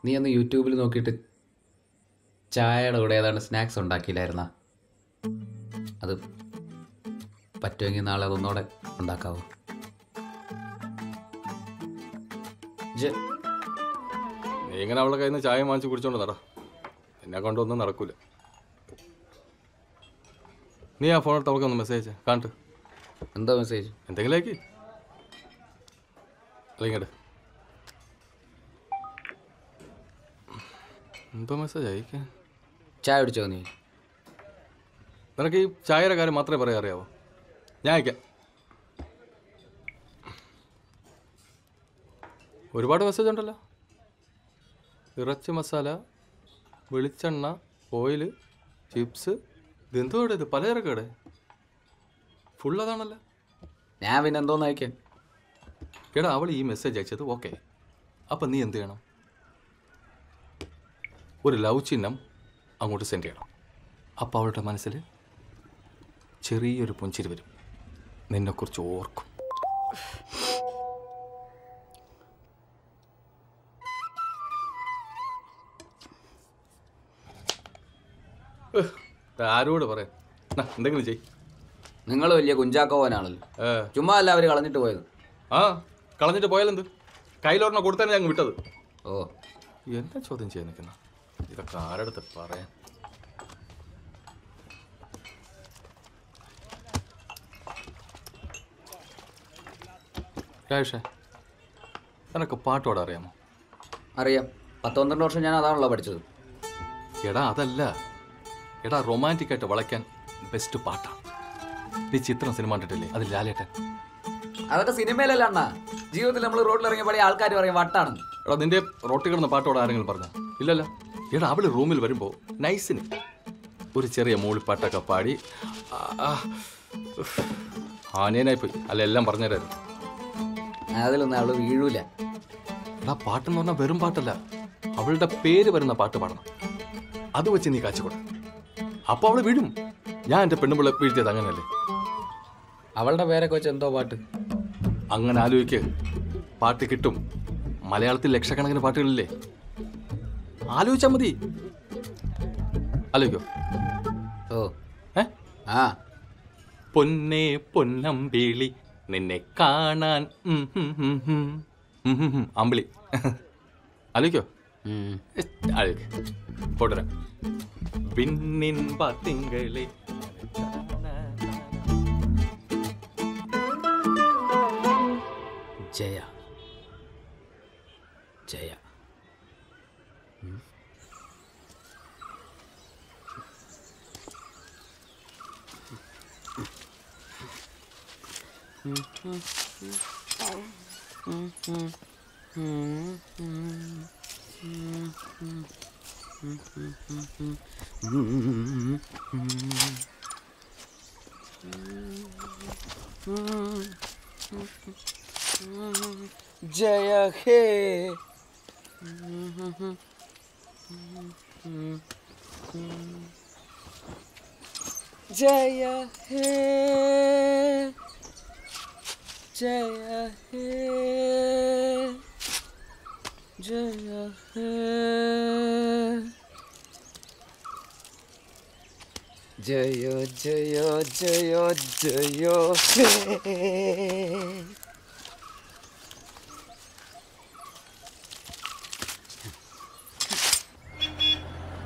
നീ അന്ന് യൂട്യൂബിൽ നോക്കിയിട്ട് ചായയുടെ കൂടെ ഏതാണ്ട് സ്നാക്സ് ഉണ്ടാക്കിയില്ലായിരുന്ന അത് പറ്റുമെങ്കിൽ നാളെ അതൊന്നുകൂടെ ഉണ്ടാക്കാവോ ജെ നീ ഇങ്ങനെ അവളെ കയ്യിൽ നിന്ന് ചായ വാങ്ങിച്ച് കുടിച്ചോണ്ട് നട എന്നെ കൊണ്ടൊന്നും നടക്കൂല നീ ആ ഫോൺ എടുത്ത് അവൾക്കൊന്ന് മെസ്സേജ് കാണിട്ട് എന്താ മെസ്സേജ് എന്തെങ്കിലും ആക്കി അല്ലെങ്കിൽ എന്തോ മെസ്സേജ് അയക്കാൻ ചായ കുടിച്ചോ നീ നിനക്ക് ഈ ചായയുടെ കാര്യം മാത്രമേ പറയാൻ അറിയാവോ ഞാൻ അയക്കാം ഒരുപാട് മെസ്സേജ് ഉണ്ടല്ലോ ഇറച്ചി മസാല വെളിച്ചെണ്ണ ഓയിൽ ചിപ്സ് ഇതെന്തോ ഇവിടെ ഇത് പലചരക്കടെ ഫുൾ അതാണല്ലോ ഞാൻ പിന്നെ എന്തോന്ന് അയക്കാൻ എടാ അവൾ ഈ മെസ്സേജ് അയച്ചത് ഓക്കെ അപ്പം നീ എന്ത് ചെയ്യണം ഒരു ലവ് ചിഹ്നം അങ്ങോട്ട് സെൻഡ് ചെയ്യണം അപ്പം അവളുടെ മനസ്സിൽ ചെറിയൊരു പുഞ്ചിരി വരും നിന്നെക്കുറിച്ച് ഓർക്കും ഉഹ്, ഇത് ആരോട് പറയാം നാ, എന്തെങ്കിലും ചെയ് നിങ്ങൾ വലിയ കുഞ്ചാക്കോവനാണല്ലോ ഏ ചുമ്മാ അല്ല അവർ കളഞ്ഞിട്ട് പോയത് ആ കളഞ്ഞിട്ട് പോയാലെന്ത് കയ്യിലൊരെണ്ണം കൊടുത്തന്നെ ഞങ്ങൾ വിട്ടത് ഓ എന്താ ചോദ്യം ചെയ്യാൻ നിൽക്കുന്ന ഇതൊക്കെ ആരടുത്ത് പറയാൻ രാഷേ നിനക്ക് പാട്ടോടെ അറിയാമോ അറിയാം പത്ത് പന്ത്രണ്ട് വർഷം ഞാൻ അതാണല്ലോ പഠിച്ചത് എടാ അതല്ല എടാ റൊമാൻറ്റിക് ആയിട്ട് വളയ്ക്കാൻ ബെസ്റ്റ് പാട്ടാണ് നീ ചിത്രം സിനിമ കണ്ടിട്ടില്ലേ അതിൽ ലാലേട്ടൻ അതൊക്കെ സിനിമയിലല്ല അണ്ണാ ജീവിതത്തിൽ നമ്മൾ റോഡിൽ ഇറങ്ങിയ പഴയ ആൾക്കാർ പറയും വട്ടാണെന്ന് എടാ നിന്റെ റോട്ടി കിടന്ന പാട്ടോടെ ആരെങ്കിലും പറഞ്ഞ ഇല്ലല്ലോ എടാ അവള് റൂമിൽ വരുമ്പോ നൈസിന് ഒരു ചെറിയ മൂളിപ്പാട്ടൊക്കെ പാടി ആ, ആ, ഉഫ്. ആനേനായി പോയി അല്ല എല്ലാം പറഞ്ഞുതരായിരുന്നു അതിലൊന്നും അവള് വീഴൂല എടാ പാട്ടെന്ന് പറഞ്ഞാൽ വെറും പാട്ടല്ല അവളുടെ പേര് വരുന്ന പാട്ട് പാടണം അത് വെച്ച് നീ കാച്ചുകൊട അപ്പൊ അവള് വീഴും ഞാൻ എന്റെ പെണ്ണുമ്പിള്ള വീഴ്ത്തിയത് അങ്ങനെയല്ലേ അവളുടെ പേരൊക്കെ വെച്ച് എന്തോ പാട്ട് അങ്ങനെ ആലോചിക്ക് പാട്ട് കിട്ടും മലയാളത്തിൽ ലക്ഷക്കണക്കിന് പാട്ടുകളില്ലേ ആലോചിച്ചാ മതി ആലോചിക്കോ ഓ ഏ ആ പൊന്നേ പൊന്നമ്പിളി നിന്നെ കാണാൻ ഉം ഹും ഹും ഹും. ഉം ഹും ഹും. അമ്പിളി ആലോചിക്കോ ഉം. ആലോചിക്ക പോട്ടരാ പിന്നിൻ പാത്തിങ്കളെ ജയ ജയ ജയ ഹേ ജയ ഹേ ജയ ഹേ ജയ ഹേ ജയ ജയ ജയ ജയ ഹേ